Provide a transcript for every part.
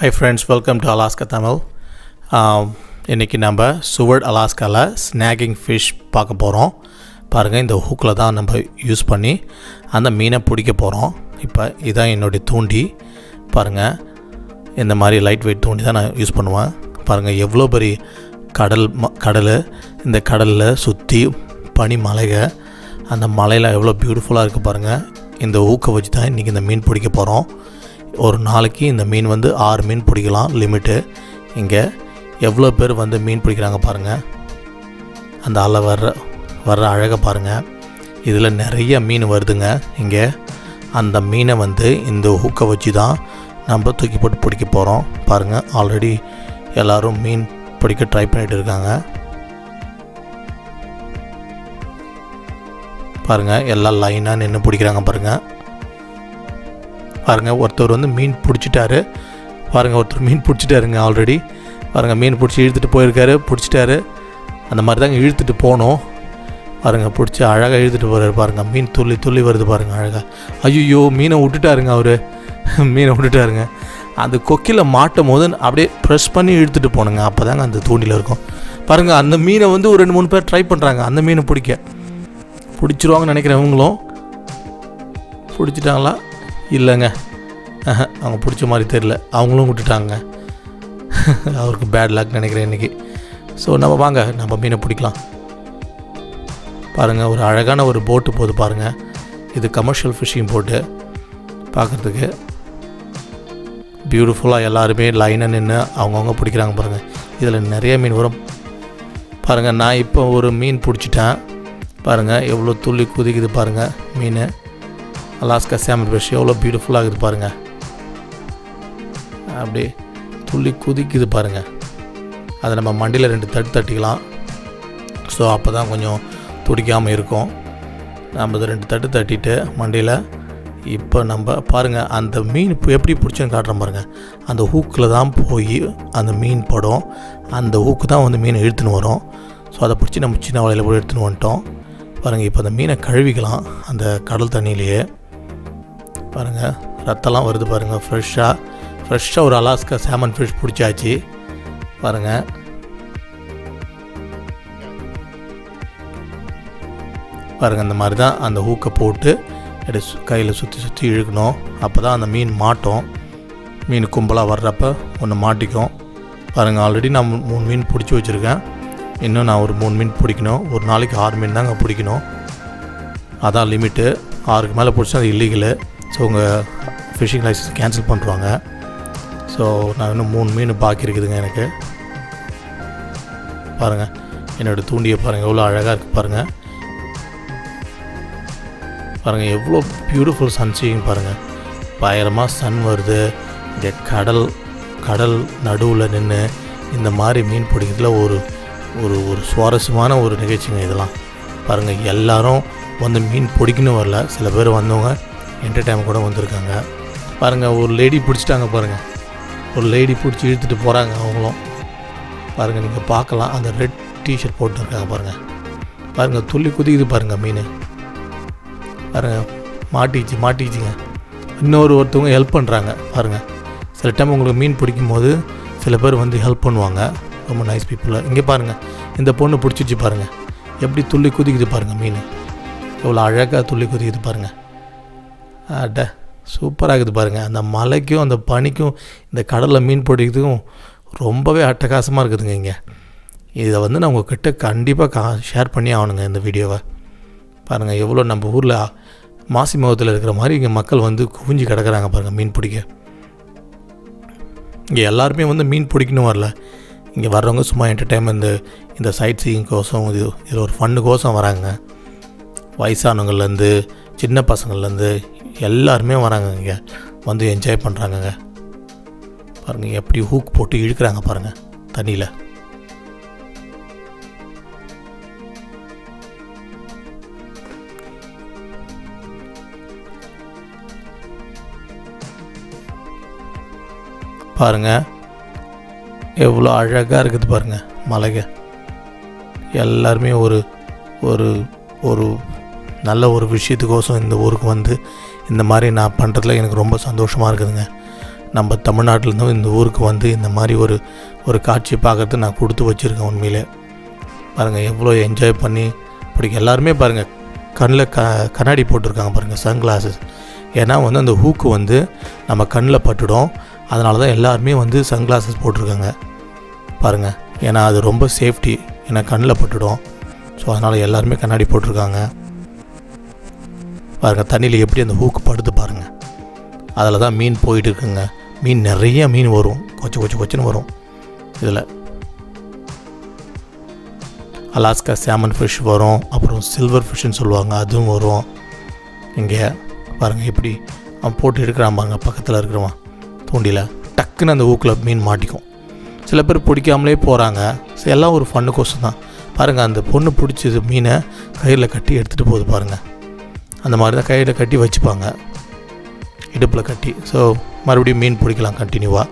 high friends welcome to Alaska Tamil இன்றைக்கி நம்ம சுவர்ட் அலாஸ்காவில் ஸ்நாகிங் fish பார்க்க போகிறோம் பாருங்கள் இந்த ஹூக்கில் தான் நம்ம யூஸ் பண்ணி அந்த மீனை பிடிக்க போகிறோம் இப்போ இதான் என்னுடைய தூண்டி பாருங்கள் இந்த மாதிரி லைட் வெயிட் தூண்டி தான் நான் யூஸ் பண்ணுவேன் பாருங்கள் எவ்வளோ பெரிய கடல் ம கடல் இந்த கடலில் சுற்றி பனி மலைக அந்த மலையில் எவ்வளோ பியூட்டிஃபுல்லாக இருக்குது பாருங்கள் இந்த ஊக்க வச்சு தான் இன்றைக்கி இந்த மீன் பிடிக்க போகிறோம் ஒரு நாளைக்கு இந்த மீன் வந்து ஆறு மீன் பிடிக்கலாம் லிமிட்டு இங்கே எவ்வளோ பேர் வந்து மீன் பிடிக்கிறாங்க பாருங்கள் அந்த அலை வர்ற வர்ற அழகை பாருங்கள் இதில் நிறைய மீன் வருதுங்க இங்கே அந்த மீனை வந்து இந்த ஹூக்கை வச்சு தான் நம்ம தூக்கி போட்டு பிடிக்க போகிறோம் பாருங்கள் ஆல்ரெடி எல்லோரும் மீன் பிடிக்க ட்ரை பண்ணிகிட்டு இருக்காங்க பாருங்கள் எல்லாம் லைனாக நின்று பிடிக்கிறாங்க பாருங்கள் பாருங்கள் ஒருத்தர் வந்து மீன் பிடிச்சிட்டாரு பாருங்கள் ஒருத்தர் மீன் பிடிச்சிட்டாருங்க ஆல்ரெடி பாருங்கள் மீன் பிடிச்சி இழுத்துட்டு போயிருக்காரு பிடிச்சிட்டாரு அந்த மாதிரி தாங்க இழுத்துட்டு போனோம் பாருங்கள் பிடிச்சி அழகாக இழுத்துட்டு போகிறாரு பாருங்கள் மீன் துள்ளி துள்ளி வருது பாருங்கள் அழகாக ஐயோ மீனை விட்டுட்டாருங்க அவர் மீனை விட்டுட்டாருங்க அந்த கொக்கியில் மாட்டும் போது அப்படியே ப்ரெஸ் பண்ணி இழுத்துட்டு போனுங்க அப்போ தாங்க அந்த தூண்டில் இருக்கும் பாருங்கள் அந்த மீனை வந்து ஒரு ரெண்டு மூணு பேர் ட்ரை பண்ணுறாங்க அந்த மீனை பிடிக்க பிடிச்சிருவாங்கன்னு நினைக்கிறேன் இவங்களும் பிடிச்சிட்டாங்களா இல்லைங்க ஆஹா, அவங்க பிடிச்ச மாதிரி தெரில அவங்களும் விட்டுட்டாங்க அவருக்கு பேட் லக் நினைக்கிறேன் இன்றைக்கி ஸோ நம்ம வாங்க நம்ம மீனை பிடிக்கலாம் பாருங்கள் ஒரு அழகான ஒரு போட்டு போகுது பாருங்கள் இது கமர்ஷியல் ஃபிஷிங் போட்டு பார்க்குறதுக்கு பியூட்டிஃபுல்லாக எல்லாருமே லைனாக நின்று அவங்கவுங்க பிடிக்கிறாங்க பாருங்கள் இதில் நிறைய மீன் வரும் பாருங்கள் நான் இப்போ ஒரு மீன் பிடிச்சிட்டேன் பாருங்கள் எவ்வளோ துள்ளி குதிக்குது பாருங்கள் மீன் அலாஸ்கா சாமன் ஃபிஷ் எவ்வளோ பியூட்டிஃபுல்லாக இருக்குது பாருங்கள் அப்படியே துள்ளி குதிக்குது பாருங்கள் அதை நம்ம மண்டியில் ரெண்டு தட்டு தட்டிக்கலாம் ஸோ அப்போ தான் கொஞ்சம் துடிக்காமல் இருக்கும் நம்ம இதை ரெண்டு தட்டு தட்டிட்டு மண்டியில் இப்போ நம்ம பாருங்கள் அந்த மீன் இப்போ எப்படி பிடிச்சுன்னு காட்டுறோம் பாருங்கள் அந்த ஹூக்கில் தான் போய் அந்த மீன் படம் அந்த ஹூக்கு தான் வந்து மீனை இழுத்துன்னு வரும் ஸோ அதை பிடிச்சி நம்ம சின்ன வலையில் போய் எடுத்துன்னு வந்துட்டோம் பாருங்கள் இப்போ அந்த மீனை கழுவிக்கலாம் அந்த கடல் தண்ணியிலேயே பாருங்கள் ரத்தம்லாம் வருது பாருங்கள் ஃப்ரெஷ்ஷாக ஃப்ரெஷ்ஷாக ஒரு அலாஸ்கா சாமன் ஃபிஷ் பிடிச்சாச்சு பாருங்கள் பாருங்கள் இந்த மாதிரி தான் அந்த ஹூக்கை போட்டு எடுத்து சு- கையில் சுற்றி சுற்றி இழுக்கணும் அப்போ தான் அந்த மீன் மாட்டோம் மீன் கும்பலாக வர்றப்ப ஒன்று மாட்டிக்கும் பாருங்கள் ஆல்ரெடி நான் மூ- மூணு மீன் பிடிச்சி வச்சுருக்கேன் இன்னும் நான் ஒரு மூணு மீன் பிடிக்கணும் ஒரு நாளைக்கு ஆறு மீன் தாங்க பிடிக்கணும் அதான் லிமிட்டு ஆறுக்கு மேலே பிடிச்சா அது இல்லீகலு ஸோ உங்கள் ஃபிஷிங் லைசன்ஸ் கேன்சல் பண்ணுறாங்க ஸோ நான் இன்னும் மூணு மீன் பாக்கி இருக்குதுங்க எனக்கு பாருங்கள் என்னோடய தூண்டியை பாருங்கள் எவ்வளோ அழகாக இருக்குது பாருங்கள் பாருங்கள் எவ்வளோ பியூட்டிஃபுல் சன்சீன் பாருங்கள் பயங்கரமாக சன் வருது இந்த கடல் கடல் நடுவில் நின்று இந்த மாதிரி மீன் பிடிக்கிறதுல ஒரு ஒரு ஒரு சுவாரஸ்யமான ஒரு நிகழ்ச்சிங்க இதெல்லாம் பாருங்கள் எல்லாரும் வந்து மீன் பிடிக்கணும் வரல சில பேர் வந்தவங்க என்டர்டைன் கூட வந்திருக்காங்க பாருங்கள் ஒரு லேடி பிடிச்சிட்டாங்க பாருங்கள் ஒரு லேடி பிடிச்சி இழுத்துட்டு போகிறாங்க அவங்களும் பாருங்கள் நீங்கள் பார்க்கலாம் அந்த ரெட் டிஷர்ட் போட்டுருக்காங்க பாருங்கள் பாருங்கள் துள்ளி குதிக்குது பாருங்கள் மீன் பாருங்கள் மாட்டிச்சு மாட்டிச்சுங்க இன்னொரு ஒருத்தவங்க ஹெல்ப் பண்ணுறாங்க பாருங்கள் சில டைம் உங்களுக்கு மீன் பிடிக்கும் போது சில பேர் வந்து ஹெல்ப் பண்ணுவாங்க ரொம்ப நைஸ் பீப்புளாக இங்கே பாருங்கள் இந்த பொண்ணு பிடிச்சிச்சு பாருங்கள் எப்படி துள்ளி குதிக்குது பாருங்கள் மீன் எவ்வளோ அழகாக துள்ளி குதிக்குது பாருங்கள் அட சூப்பராக இருக்குது பாருங்கள் அந்த மலைக்கும் அந்த பனிக்கும் இந்த கடலில் மீன் பிடிக்கிறதுக்கும் ரொம்பவே அட்டகாசமாக இருக்குதுங்க இங்கே இதை வந்து நான் உங்ககிட்ட கண்டிப்பாக கா ஷேர் பண்ணி ஆகணுங்க இந்த வீடியோவை பாருங்கள் எவ்வளோ நம்ம ஊரில் மாசி மகத்தில் இருக்கிற மாதிரி இங்கே மக்கள் வந்து குவிஞ்சு கிடக்குறாங்க பாருங்கள் மீன் பிடிக்க இங்கே எல்லாருமே வந்து மீன் பிடிக்கணும் வரல இங்கே வர்றவங்க சும்மா என்டர்டைன்மெண்ட் இந்த இந்த சைட் சீயிங் கோசம் இது இதில் ஒரு ஃபன்னு கோசம் வராங்க வயசானவங்கள்லேருந்து சின்ன பசங்கள்லேருந்து எல்லாருமே வராங்க இங்கே வந்து என்ஜாய் பண்ணுறாங்கங்க பாருங்கள் எப்படி ஹூக் போட்டு இழுக்கிறாங்க பாருங்கள் தண்ணியில் பாருங்கள் எவ்வளோ அழகாக இருக்குது பாருங்கள் மலைக எல்லாருமே ஒரு ஒரு ஒரு நல்ல ஒரு விஷயத்துக்கோசம் இந்த ஊருக்கு வந்து இந்த மாதிரி நான் பண்ணுறதுல எனக்கு ரொம்ப சந்தோஷமாக இருக்குதுங்க நம்ம தமிழ்நாட்டிலேருந்தும் இந்த ஊருக்கு வந்து இந்த மாதிரி ஒரு ஒரு காட்சி பார்க்கறது நான் கொடுத்து வச்சுருக்கேன் உண்மையிலே பாருங்கள் எவ்வளோ என்ஜாய் பண்ணி பிடிக்கும் எல்லாருமே பாருங்கள் கண்ணில் க கண்ணாடி போட்டிருக்காங்க பாருங்கள் சன் கிளாஸஸ் ஏன்னா வந்து அந்த ஹூக்கு வந்து நம்ம கண்ணில் பட்டுடும் அதனால தான் எல்லாருமே வந்து சன் கிளாஸஸ் போட்டிருக்காங்க பாருங்கள் ஏன்னா அது ரொம்ப சேஃப்டி ஏன்னா கண்ணில் பட்டுடும் ஸோ அதனால் எல்லாருமே கண்ணாடி போட்டிருக்காங்க பாருங்கள் தண்ணியில் எப்படி அந்த ஹூக்கு படுத்து பாருங்கள் அதில் தான் மீன் போயிட்டு இருக்குங்க மீன் நிறைய மீன் வரும் கொச்ச கொச்ச கொச்சன்னு வரும் இதில் அலாஸ்கா சாமன் ஃபிஷ் வரும் அப்புறம் சில்வர் ஃபிஷ்ஷுன்னு சொல்லுவாங்க அதுவும் வரும் இங்கே பாருங்கள் எப்படி அவன் போட்டு எடுக்கிறான் பாருங்க பக்கத்தில் இருக்கிறவன் தூண்டியில் டக்குன்னு அந்த ஊக்கில் மீன் மாட்டிக்கும் சில பேர் பிடிக்காமலே போகிறாங்க ஸோ எல்லாம் ஒரு ஃபன்னுக்கோசம் தான் பாருங்கள் அந்த பொண்ணு பிடிச்சது மீனை கயிறில் கட்டி எடுத்துகிட்டு போகுது பாருங்கள் அந்த மாதிரி தான் கயிறில் கட்டி வச்சுப்பாங்க இடுப்பில் கட்டி ஸோ மறுபடியும் மீன் பிடிக்கலாம் கண்டினியூவாக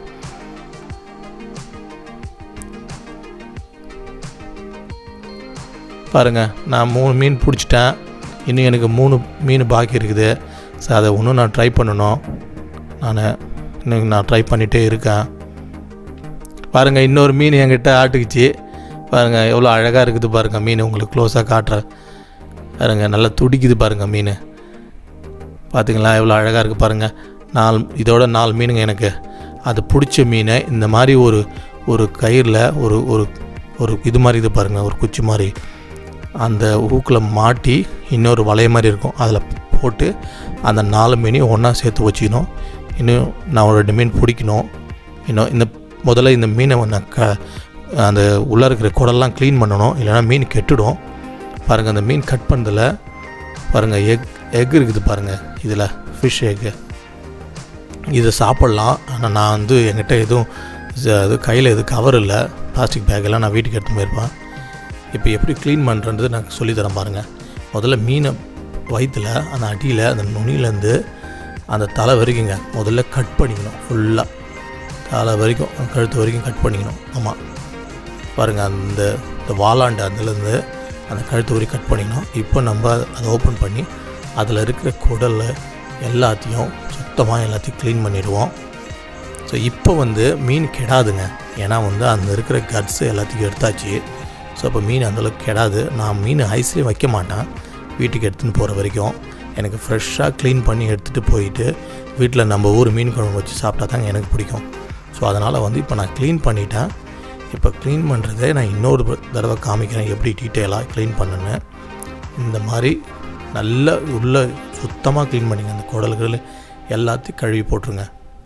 பாருங்கள் நான் மூணு மீன் பிடிச்சிட்டேன் இன்னும் எனக்கு மூணு மீன் பாக்கி இருக்குது ஸோ அதை இன்னும் நான் ட்ரை பண்ணணும் நான் இன்னும் நான் ட்ரை பண்ணிகிட்டே இருக்கேன் பாருங்கள் இன்னொரு மீன் என்கிட்ட ஆட்டுக்குச்சு பாருங்கள் எவ்வளோ அழகாக இருக்குது பாருங்கள் மீன் உங்களுக்கு க்ளோஸாக காட்டுறேன் பாருங்கள் நல்லா துடிக்குது பாருங்கள் மீன் பார்த்திங்களா எவ்வளோ அழகாக இருக்குது பாருங்கள் நாலு இதோட நாலு மீனுங்க எனக்கு அது பிடிச்ச மீனை இந்த மாதிரி ஒரு ஒரு கயிறில் ஒரு ஒரு ஒரு இது மாதிரி இது பாருங்கள் ஒரு குச்சி மாதிரி அந்த ஊக்கில் மாட்டி இன்னொரு வளைய மாதிரி இருக்கும் அதில் போட்டு அந்த நாலு மீனையும் ஒன்றா சேர்த்து வச்சுக்கணும் இன்னும் நான் ஒரு ரெண்டு மீன் பிடிக்கணும் இன்னும் இந்த முதல்ல இந்த மீனை நான் க அந்த உள்ளே இருக்கிற குடல்லாம் க்ளீன் பண்ணணும் இல்லைன்னா மீன் கெட்டுடும் பாருங்கள் அந்த மீன் கட் பண்ணதில் பாருங்கள் எக் எக் இருக்குது பாருங்கள் இதில் ஃபிஷ் எக்கு இதை சாப்பிட்லாம் ஆனால் நான் வந்து என்கிட்ட எதுவும் ச- இது கையில் எதுவும் கவர் இல்லை பிளாஸ்டிக் பேக்கெல்லாம் நான் வீட்டுக்கு எடுத்து போயிருப்பேன் இப்போ எப்படி க்ளீன் பண்ணுறது நான் சொல்லித்தரேன் பாருங்கள் முதல்ல மீனை வயிற்றில் அந்த அடியில் அந்த நுனியிலேருந்து அந்த தலை வரைக்குங்க முதல்ல கட் பண்ணிக்கணும் ஃபுல்லாக தலை வரைக்கும் கழுத்து வரைக்கும் கட் பண்ணிக்கணும் ஆமாம் பாருங்கள் அந்த இந்த வாலாண்டு அதுலேருந்து அந்த கழுத்து வரைக்கும் கட் பண்ணிக்கணும் இப்போ நம்ம அதை ஓப்பன் பண்ணி அதில் இருக்கிற குடல் எல்லாத்தையும் சுத்தமாக எல்லாத்தையும் க்ளீன் பண்ணிடுவோம் ஸோ இப்போ வந்து மீன் கெடாதுங்க ஏன்னா வந்து அந்த இருக்கிற கட்ஸ் எல்லாத்தையும் எடுத்தாச்சு ஸோ அப்போ மீன் அந்தளவுக்கு கெடாது நான் மீன் ஐஸ்லேயே வைக்க மாட்டேன் வீட்டுக்கு எடுத்துன்னு போகிற வரைக்கும் எனக்கு ஃப்ரெஷ்ஷாக க்ளீன் பண்ணி எடுத்துகிட்டு போயிட்டு வீட்டில் நம்ம ஊர் மீன் குழம்பு வச்சு சாப்பிட்டா தாங்க எனக்கு பிடிக்கும் ஸோ அதனால் வந்து இப்போ நான் க்ளீன் பண்ணிட்டேன் இப்போ க்ளீன் பண்ணுறதே நான் இன்னொரு தடவை காமிக்கிறேன் எப்படி டீட்டெயிலாக க்ளீன் பண்ணுன்னு இந்த மாதிரி நல்லா உள்ள சுத்தமாக க்ளீன் பண்ணிங்க அந்த குடல்கள் எல்லாத்தையும் கழுவி போட்டுருங்க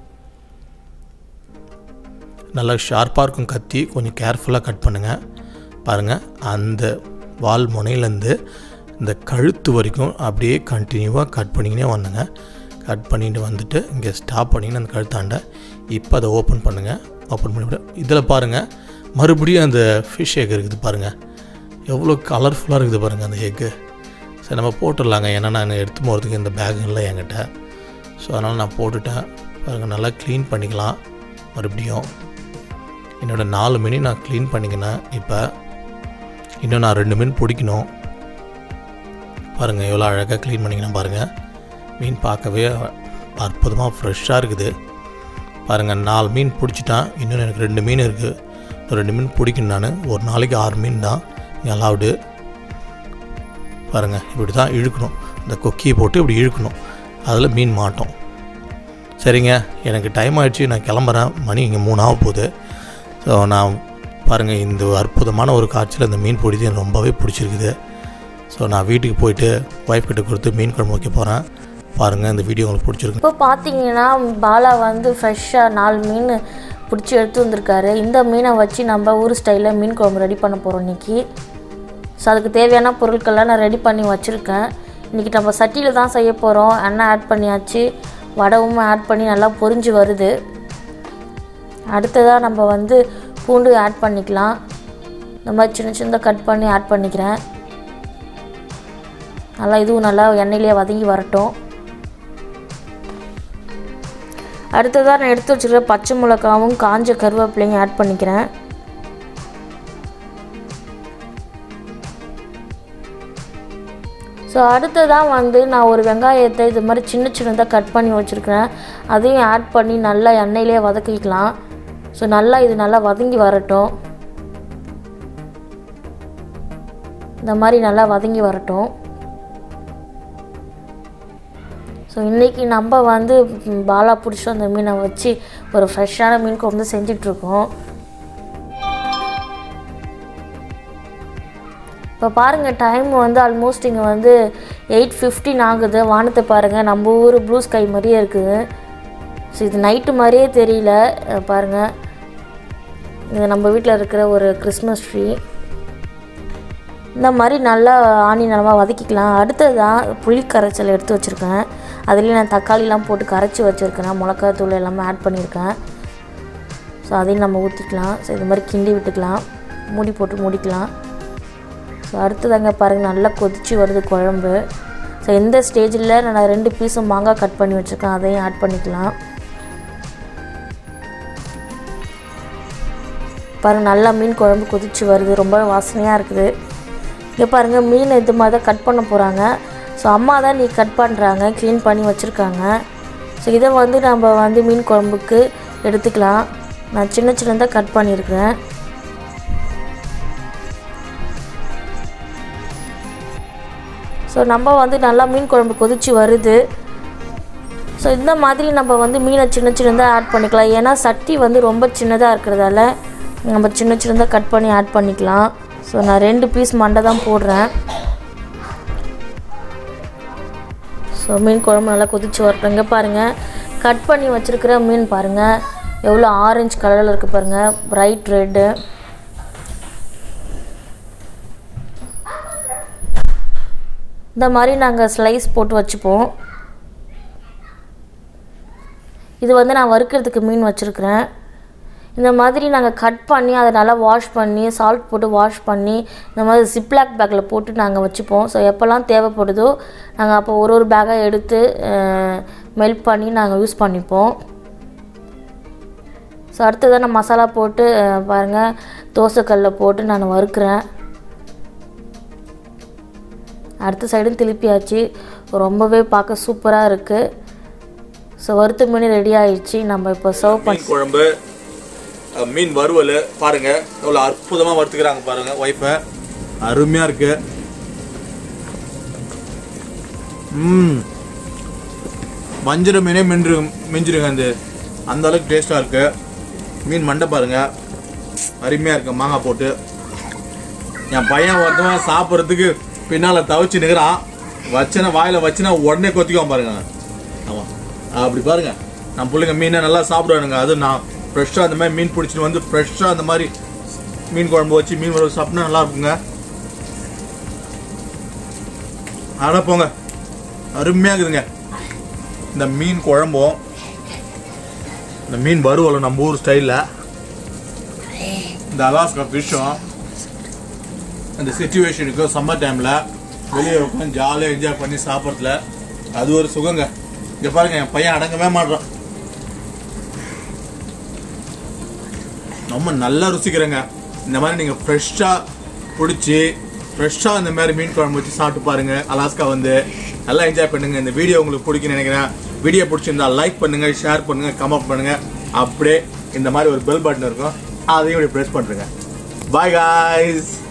நல்லா ஷார்ப்பாக இருக்கும் கத்தி கொஞ்சம் கேர்ஃபுல்லாக கட் பண்ணுங்கள் பாருங்கள் அந்த வால் முனையிலேருந்து இந்த கழுத்து வரைக்கும் அப்படியே கண்டினியூவாக கட் பண்ணிக்கினே வந்துங்க கட் பண்ணிட்டு வந்துட்டு இங்கே ஸ்டாப் பண்ணிங்கன்னு அந்த கழுத்தாண்ட இப்போ அதை ஓப்பன் பண்ணுங்கள் ஓப்பன் பண்ணி இதில் பாருங்கள் மறுபடியும் அந்த ஃபிஷ் எக் இருக்குது பாருங்கள் எவ்வளோ கலர்ஃபுல்லாக இருக்குது பாருங்கள் அந்த எக்கு சரி நம்ம போட்டுடலாங்க ஏன்னா நான் எடுத்து போகிறதுக்கு இந்த பேக் இல்லை என்கிட்ட ஸோ அதனால் நான் போட்டுட்டேன் பாருங்கள் நல்லா க்ளீன் பண்ணிக்கலாம் மறுபடியும் என்னோடய நாலு மீனையும் நான் க்ளீன் பண்ணிக்கினேன் இப்போ இன்னும் நான் ரெண்டு மீன் பிடிக்கணும் பாருங்கள் எவ்வளோ அழகாக க்ளீன் பண்ணிக்கணும் பாருங்கள் மீன் பார்க்கவே அற்புதமாக ஃப்ரெஷ்ஷாக இருக்குது பாருங்கள் நாலு மீன் பிடிச்சிட்டான் இன்னும் எனக்கு ரெண்டு மீன் இருக்குது இன்னும் ரெண்டு மீன் பிடிக்கணும் நான் ஒரு நாளைக்கு ஆறு மீன் தான் அலவுடு பாருங்கள் இப்படி தான் இழுக்கணும் இந்த கொக்கியை போட்டு இப்படி இழுக்கணும் அதில் மீன் மாட்டோம் சரிங்க எனக்கு டைம் ஆயிடுச்சு நான் கிளம்புறேன் மணி இங்கே மூணு ஆக போகுது ஸோ நான் பாருங்கள் இந்த அற்புதமான ஒரு காட்சியில் இந்த மீன் பிடிச்சி எனக்கு ரொம்பவே பிடிச்சிருக்குது ஸோ நான் வீட்டுக்கு போயிட்டு ஒய்ஃப் கிட்ட கொடுத்து மீன் குழம்பு வைக்க போகிறேன் பாருங்கள் இந்த வீடியோ உங்களுக்கு பிடிச்சிருக்கு இப்போ பார்த்தீங்கன்னா பாலா வந்து ஃப்ரெஷ்ஷாக நாலு மீன் பிடிச்சி எடுத்து வந்திருக்காரு இந்த மீனை வச்சு நம்ம ஊர் ஸ்டைலில் மீன் குழம்பு ரெடி பண்ண போகிறோம் இன்றைக்கி ஸோ அதுக்கு தேவையான பொருட்கள்லாம் நான் ரெடி பண்ணி வச்சுருக்கேன் இன்றைக்கி நம்ம சட்டியில் தான் செய்ய போகிறோம் எண்ணெய் ஆட் பண்ணியாச்சு வடவும் ஆட் பண்ணி நல்லா பொரிஞ்சு வருது அடுத்ததாக நம்ம வந்து பூண்டு ஆட் பண்ணிக்கலாம் இந்த மாதிரி சின்ன சின்னதாக கட் பண்ணி ஆட் பண்ணிக்கிறேன் நல்லா இதுவும் நல்லா எண்ணெயிலே வதங்கி வரட்டும் அடுத்ததாக நான் எடுத்து வச்சுருக்க பச்சை மிளகாவும் காஞ்ச கருவேப்பிலையும் ஆட் பண்ணிக்கிறேன் ஸோ அடுத்ததான் வந்து நான் ஒரு வெங்காயத்தை இது மாதிரி சின்ன சின்னதாக கட் பண்ணி வச்சுருக்கிறேன் அதையும் ஆட் பண்ணி நல்லா எண்ணெயிலே வதக்கிக்கலாம் ஸோ நல்லா இது நல்லா வதங்கி வரட்டும் இந்த மாதிரி நல்லா வதங்கி வரட்டும் ஸோ இன்றைக்கி நம்ம வந்து ம், பாலா பிடிச்ச அந்த மீனை வச்சு ஒரு ஃப்ரெஷ்ஷான மீன் குழம்பு செஞ்சிட்ருக்கோம் இப்போ பாருங்கள் டைம் வந்து ஆல்மோஸ்ட் இங்கே வந்து எயிட் ஃபிஃப்டின் ஆகுது வானத்தை பாருங்கள் நம்ம ஊர் ப்ளூ ஸ்கை மாதிரியே இருக்குது ஸோ இது நைட்டு மாதிரியே தெரியல அஹ் பாருங்கள் இது நம்ம வீட்டில் இருக்கிற ஒரு கிறிஸ்மஸ் ட்ரீ இந்த மாதிரி நல்லா ஆணி நல்லா வதக்கிக்கலாம் அடுத்ததான் புளி கரைச்சல் எடுத்து வச்சுருக்கேன் அதுலேயும் நான் தக்காளிலாம் போட்டு கரைச்சி வச்சுருக்கேன் மிளகாத்தூள் எல்லாமே ஆட் பண்ணியிருக்கேன் ஸோ அதையும் நம்ம ஊற்றிக்கலாம் ஸோ இது மாதிரி கிண்டி விட்டுக்கலாம் மூடி போட்டு மூடிக்கலாம் ஸோ அடுத்ததாங்க பாருங்கள் நல்லா கொதிச்சு வருது குழம்பு ஸோ இந்த ஸ்டேஜில் நான் ரெண்டு பீஸும் மாங்காய் கட் பண்ணி வச்சுருக்கேன் அதையும் ஆட் பண்ணிக்கலாம் பாருங்கள் நல்லா மீன் குழம்பு கொதிச்சு வருது ரொம்ப வாசனையாக இருக்குது இங்கே பாருங்கள் மீன் இது மாதிரி தான் கட் பண்ண போகிறாங்க ஸோ அம்மா தான் நீ கட் பண்ணுறாங்க க்ளீன் பண்ணி வச்சுருக்காங்க ஸோ இதை வந்து நம்ம வந்து மீன் குழம்புக்கு எடுத்துக்கலாம் நான் சின்ன சின்னதாக கட் பண்ணியிருக்கிறேன் ஸோ நம்ம வந்து நல்லா மீன் குழம்பு கொதிச்சு வருது ஸோ இந்த மாதிரி நம்ம வந்து மீனை சின்ன சின்னதாக ஆட் பண்ணிக்கலாம் ஏன்னா சட்டி வந்து ரொம்ப சின்னதாக இருக்கிறதால நம்ம சின்ன சின்னதாக கட் பண்ணி ஆட் பண்ணிக்கலாம் ஸோ நான் ரெண்டு பீஸ் மண்டை தான் போடுறேன் ஸோ மீன் குழம்பு நல்லா கொதிச்சு வரட்டுங்க பாருங்கள் கட் பண்ணி வச்சுருக்கிற மீன் பாருங்கள் எவ்வளோ ஆரஞ்சு கலரில் இருக்குது பாருங்கள் பிரைட் ரெட்டு இந்த மாதிரி நாங்கள் ஸ்லைஸ் போட்டு வச்சுப்போம் இது வந்து நான் வறுக்கிறதுக்கு மீன் வச்சுருக்கிறேன் இந்த மாதிரி நாங்கள் கட் பண்ணி அதை நல்லா வாஷ் பண்ணி சால்ட் போட்டு வாஷ் பண்ணி இந்த மாதிரி ஜிப்லாக் பேக்கில் போட்டு நாங்கள் வச்சுப்போம் ஸோ எப்போல்லாம் தேவைப்படுதோ நாங்கள் அப்போ ஒரு ஒரு பேக்காக எடுத்து மெல்ட் பண்ணி நாங்கள் யூஸ் பண்ணிப்போம் ஸோ அடுத்ததான் நான் மசாலா போட்டு அஹ், பாருங்கள் தோசைக்கல்லில் போட்டு நான் வறுக்கிறேன் அடுத்த சைடும் திருப்பியாச்சு ரொம்பவே பார்க்க சூப்பராக இருக்குது ஸோ வறுத்த மீன் ரெடி ஆயிடுச்சு நம்ம இப்போ சர்வ் பண்ணி மீன் குழம்பு அஹ், மீன் வறுவல் பாருங்க எவ்வளோ அற்புதமாக வறுத்துக்கிறாங்க பாருங்க ஒய்ஃபை அருமையாக இருக்கு ம் வஞ்சிர மீனே மின்று மிஞ்சிருங்க அந்த அந்த அளவுக்கு டேஸ்ட்டாக இருக்கு மீன் மண்டை பாருங்க அருமையாக இருக்கு மாங்காய் போட்டு என் பையன் ஒருத்தவன் சாப்பிட்றதுக்கு பின்னால் தவிச்சு நிற்கிறான் வச்சனா வாயில் வச்சுனா உடனே கொத்திக்குவான் பாருங்க ஆமாம் அப்படி பாருங்க நம்ம பிள்ளைங்க மீனை நல்லா சாப்பிடுவானுங்க அது நான் ஃப்ரெஷ்ஷாக அந்த மாதிரி மீன் பிடிச்சிட்டு வந்து ஃப்ரெஷ்ஷாக அந்த மாதிரி மீன் குழம்பு வச்சு மீன் வறுவல் சாப்பிட்டா நல்லா இருக்குங்க அட போங்க அருமையாக இருக்குதுங்க இந்த மீன் குழம்பும் இந்த மீன் வறுவலும் நம்ம ஊர் ஸ்டைலில் இந்த அலாஸ்கா ஃபிஷ்ஷும் அந்த சுச்சுவேஷனுக்கு சம்மர் டைமில் வெளியே உட்காந்து ஜாலியாக என்ஜாய் பண்ணி சாப்பிட்றதுல அது ஒரு சுகங்க இங்கே பாருங்க என் பையன் அடங்கவே மாட்றான் ரொம்ப நல்லா ருசிக்கிறேங்க இந்த மாதிரி நீங்கள் ஃப்ரெஷ்ஷாக பிடிச்சி ஃப்ரெஷ்ஷாக இந்த மாதிரி மீன் குழம்பு வச்சு சாப்பிட்டு பாருங்க அலாஸ்கா வந்து நல்லா என்ஜாய் பண்ணுங்க இந்த வீடியோ உங்களுக்கு பிடிக்குன்னு நினைக்கிறேன் வீடியோ பிடிச்சிருந்தா லைக் பண்ணுங்க ஷேர் பண்ணுங்க கமெண்ட் பண்ணுங்க அப்படியே இந்த மாதிரி ஒரு பெல் பட்டன் இருக்கும் அதையும் இப்படி ப்ரெஸ் பண்ணுறேங்க பாய் காய்ஸ்